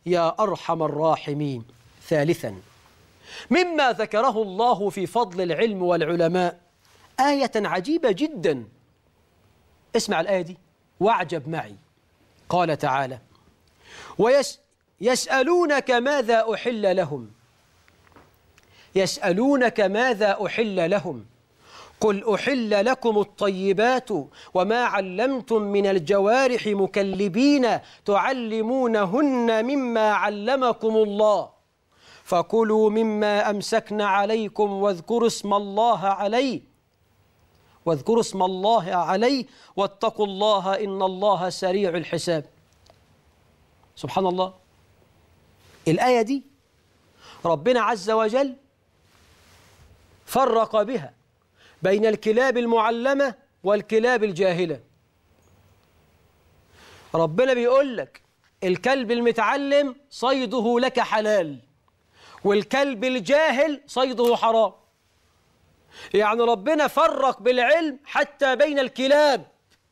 يا أرحم الراحمين ثالثا مما ذكره الله في فضل العلم والعلماء آية عجيبة جدا اسمع الآية دي واعجب معي قال تعالى ويسألونك ماذا أحل لهم يسألونك ماذا أحل لهم قل أحل لكم الطيبات وما علمتم من الجوارح مكلبين تعلمونهن مما علمكم الله فكلوا مما أمسكن عليكم واذكروا اسم الله عليه واذكروا اسم الله عليه واتقوا الله إن الله سريع الحساب سبحان الله الآية دي ربنا عز وجل فرق بها بين الكلاب المعلمة والكلاب الجاهلة ربنا بيقول لك الكلب المتعلم صيده لك حلال والكلب الجاهل صيده حرام يعني ربنا فرق بالعلم حتى بين الكلاب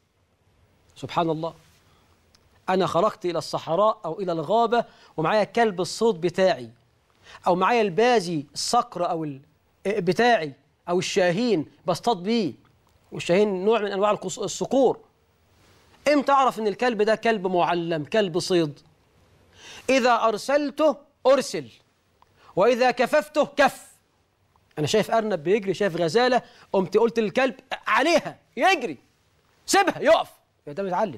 سبحان الله أنا خرجت إلى الصحراء أو إلى الغابة ومعايا كلب الصوت بتاعي أو معايا البازي الصقر أو بتاعي أو الشاهين بصطاد بيه والشاهين نوع من أنواع الصقور إمتى أعرف إن الكلب ده كلب معلم كلب صيد إذا أرسلته أرسل وإذا كففته كف أنا شايف أرنب بيجري شايف غزالة قمت قلت للكلب عليها يجري سيبها يقف ده متعلم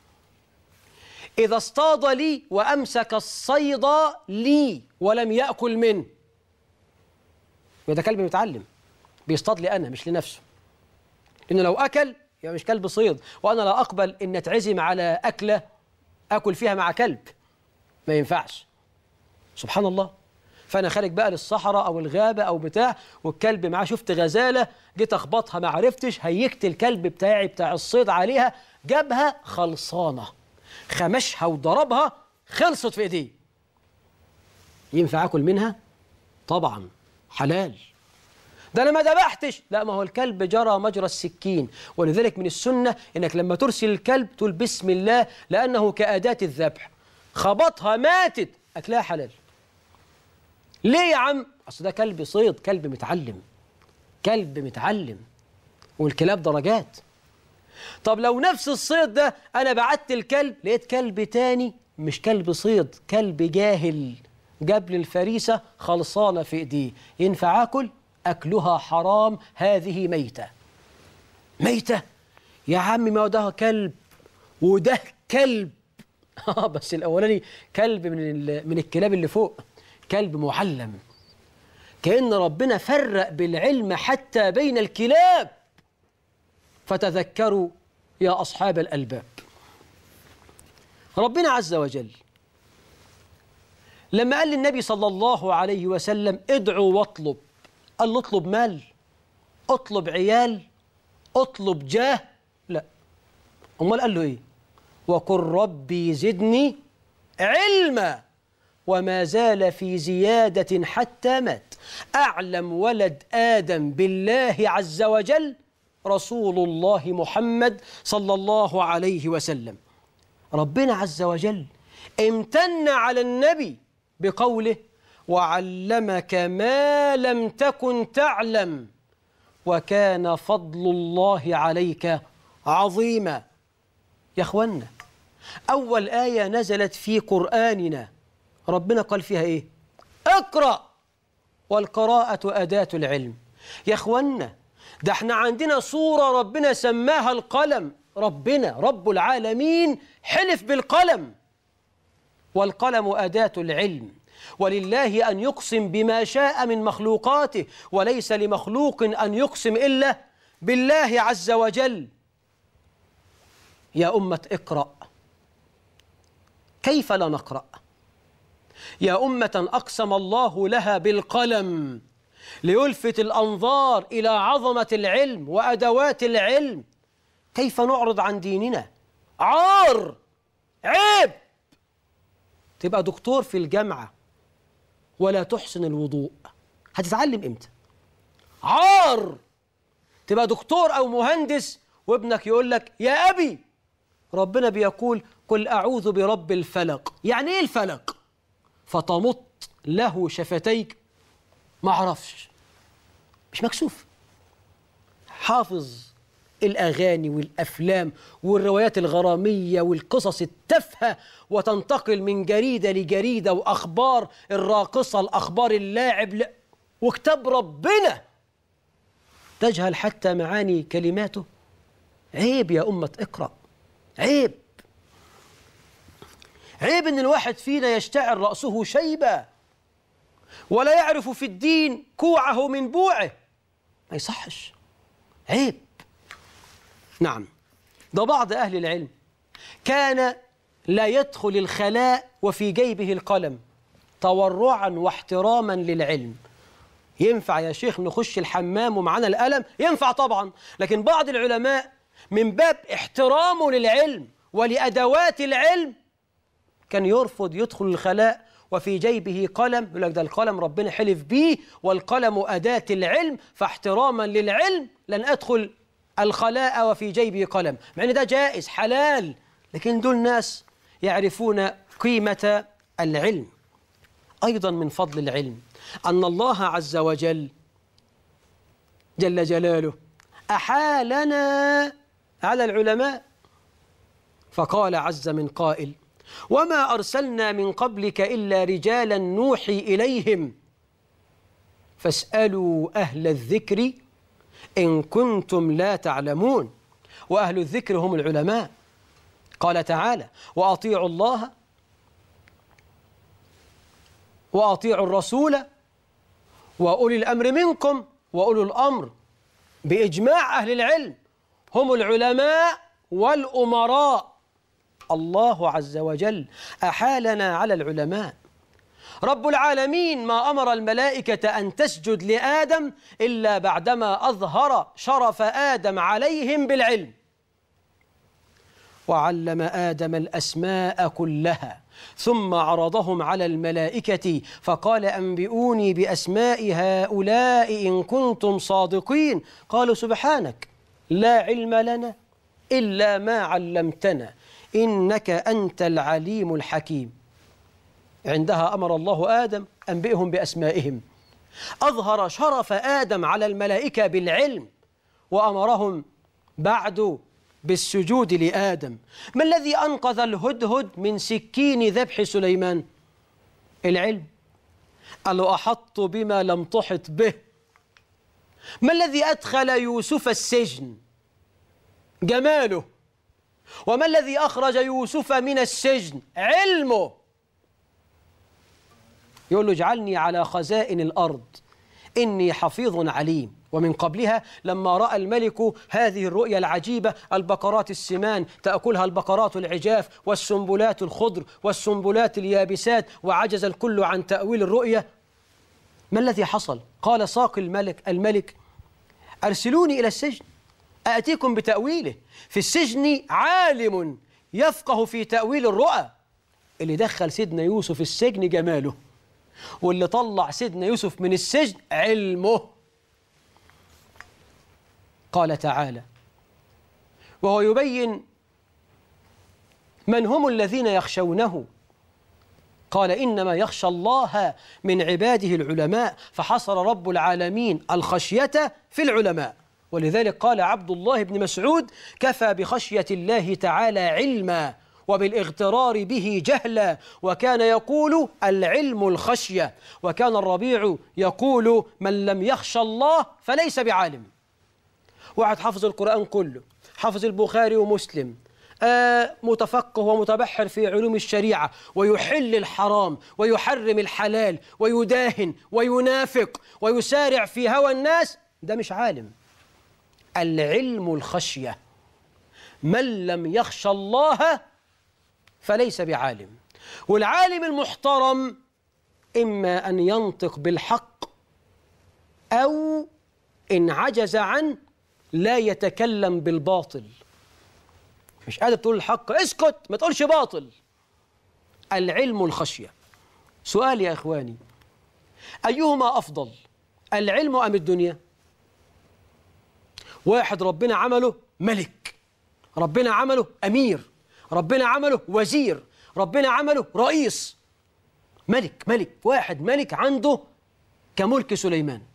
إذا اصطاد لي وأمسك الصيد لي ولم يأكل منه وده كلب متعلم بيصطاد لي أنا مش لنفسه لأنه لو أكل يبقى مش كلب صيد وأنا لا أقبل إن أتعزم على أكلة أكل فيها مع كلب ما ينفعش سبحان الله فأنا خارج بقى للصحراء أو الغابة أو بتاع والكلب معاه شفت غزالة جيت أخبطها ما عرفتش هيكت الكلب بتاعي بتاع الصيد عليها جابها خلصانة خمشها وضربها خلصت في ايديه ينفع اكل منها طبعا حلال ده انا ما ذبحتش لا ما هو الكلب جرى مجرى السكين ولذلك من السنه انك لما ترسل الكلب تقول بسم الله لانه كاداه الذبح خبطها ماتت اكلها حلال ليه يا عم اصل ده كلب صيد كلب متعلم كلب متعلم والكلاب درجات طب لو نفس الصيد ده انا بعت الكلب لقيت كلب تاني مش كلب صيد كلب جاهل جاب لي الفريسه خلصانه في ايديه ينفع اكل اكلها حرام هذه ميته ميته يا عم ما ده كلب وده كلب اه بس الاولاني كلب من من الكلاب اللي فوق كلب معلم كأن ربنا فرق بالعلم حتى بين الكلاب فتذكروا يا أصحاب الألباب ربنا عز وجل لما قال للنبي صلى الله عليه وسلم ادعوا واطلب قال له اطلب مال اطلب عيال اطلب جاه لا امال قال له ايه وقل ربي زدني علما وما زال في زيادة حتى مات أعلم ولد آدم بالله عز وجل رسول الله محمد صلى الله عليه وسلم ربنا عز وجل امتن على النبي بقوله وعلمك ما لم تكن تعلم وكان فضل الله عليك عظيما يا اخوانا اول ايه نزلت في قراننا ربنا قال فيها ايه اقرا والقراءه اداه العلم يا اخوانا ده احنا عندنا صوره ربنا سماها القلم ربنا رب العالمين حلف بالقلم والقلم اداه العلم ولله ان يقسم بما شاء من مخلوقاته وليس لمخلوق ان يقسم الا بالله عز وجل يا امه اقرا كيف لا نقرا يا امه اقسم الله لها بالقلم ليلفت الانظار الى عظمه العلم وادوات العلم كيف نعرض عن ديننا عار عيب تبقى دكتور في الجامعه ولا تحسن الوضوء هتتعلم امتى عار تبقى دكتور او مهندس وابنك يقول لك يا ابي ربنا بيقول قل اعوذ برب الفلق يعني ايه الفلق فتمط له شفتيك ما اعرفش مش مكسوف حافظ الأغاني والأفلام والروايات الغرامية والقصص التافهة وتنتقل من جريدة لجريدة وأخبار الراقصة الأخبار اللاعب لا وكتاب ربنا تجهل حتى معاني كلماته عيب يا أمة اقرأ عيب عيب إن الواحد فينا يشتعر رأسه شيبة ولا يعرف في الدين كوعه من بوعه ما يصحش عيب نعم ده بعض أهل العلم كان لا يدخل الخلاء وفي جيبه القلم تورعا واحتراما للعلم ينفع يا شيخ نخش الحمام ومعانا القلم ينفع طبعا لكن بعض العلماء من باب احترامه للعلم ولأدوات العلم كان يرفض يدخل الخلاء وفي جيبه قلم يقول لك ده القلم ربنا حلف بيه والقلم أداة العلم فاحتراما للعلم لن أدخل الخلاء وفي جيبه قلم مع ان ده جائز حلال لكن دول ناس يعرفون قيمة العلم أيضا من فضل العلم أن الله عز وجل جل جلاله أحالنا على العلماء فقال عز من قائل وما أرسلنا من قبلك إلا رجالا نوحي إليهم فاسألوا أهل الذكر إن كنتم لا تعلمون وأهل الذكر هم العلماء قال تعالى وأطيعوا الله وأطيعوا الرسول وأولي الأمر منكم وأولو الأمر بإجماع أهل العلم هم العلماء والأمراء الله عز وجل أحالنا على العلماء رب العالمين ما أمر الملائكة أن تسجد لآدم إلا بعدما أظهر شرف آدم عليهم بالعلم وعلم آدم الأسماء كلها ثم عرضهم على الملائكة فقال أنبئوني بأسماء هؤلاء إن كنتم صادقين قالوا سبحانك لا علم لنا إلا ما علمتنا إنك أنت العليم الحكيم عندها أمر الله آدم أنبئهم بأسمائهم أظهر شرف آدم على الملائكة بالعلم وأمرهم بعد بالسجود لآدم ما الذي أنقذ الهدهد من سكين ذبح سليمان العلم قال أحط بما لم تحط به ما الذي أدخل يوسف السجن جماله وما الذي أخرج يوسف من السجن علمه يقول له اجعلني على خزائن الأرض إني حفيظ عليم ومن قبلها لما رأى الملك هذه الرؤيا العجيبة البقرات السمان تأكلها البقرات العجاف والسنبلات الخضر والسنبلات اليابسات وعجز الكل عن تأويل الرؤيا ما الذي حصل؟ قال ساق الملك الملك أرسلوني إلى السجن أأتيكم بتأويله في السجن عالم يفقه في تأويل الرؤى اللي دخل سيدنا يوسف السجن جماله واللي طلع سيدنا يوسف من السجن علمه قال تعالى وهو يبين من هم الذين يخشونه قال إنما يخشى الله من عباده العلماء فحصر رب العالمين الخشية في العلماء ولذلك قال عبد الله بن مسعود كفى بخشية الله تعالى علما وبالاغترار به جهلا وكان يقول العلم الخشية وكان الربيع يقول من لم يخشى الله فليس بعالم واحد حافظ القرآن كله حافظ البخاري ومسلم آه متفقه ومتبحر في علوم الشريعة ويحل الحرام ويحرم الحلال ويداهن وينافق ويسارع في هوى الناس ده مش عالم العلم الخشية من لم يخشى الله فليس بعالم والعالم المحترم إما أن ينطق بالحق أو إن عجز عن لا يتكلم بالباطل مش قادر تقول الحق اسكت ما تقولش باطل العلم الخشية سؤال يا إخواني أيهما أفضل العلم أم الدنيا واحد ربنا عمله ملك ربنا عمله أمير ربنا عمله وزير ربنا عمله رئيس ملك ملك واحد ملك عنده كملك سليمان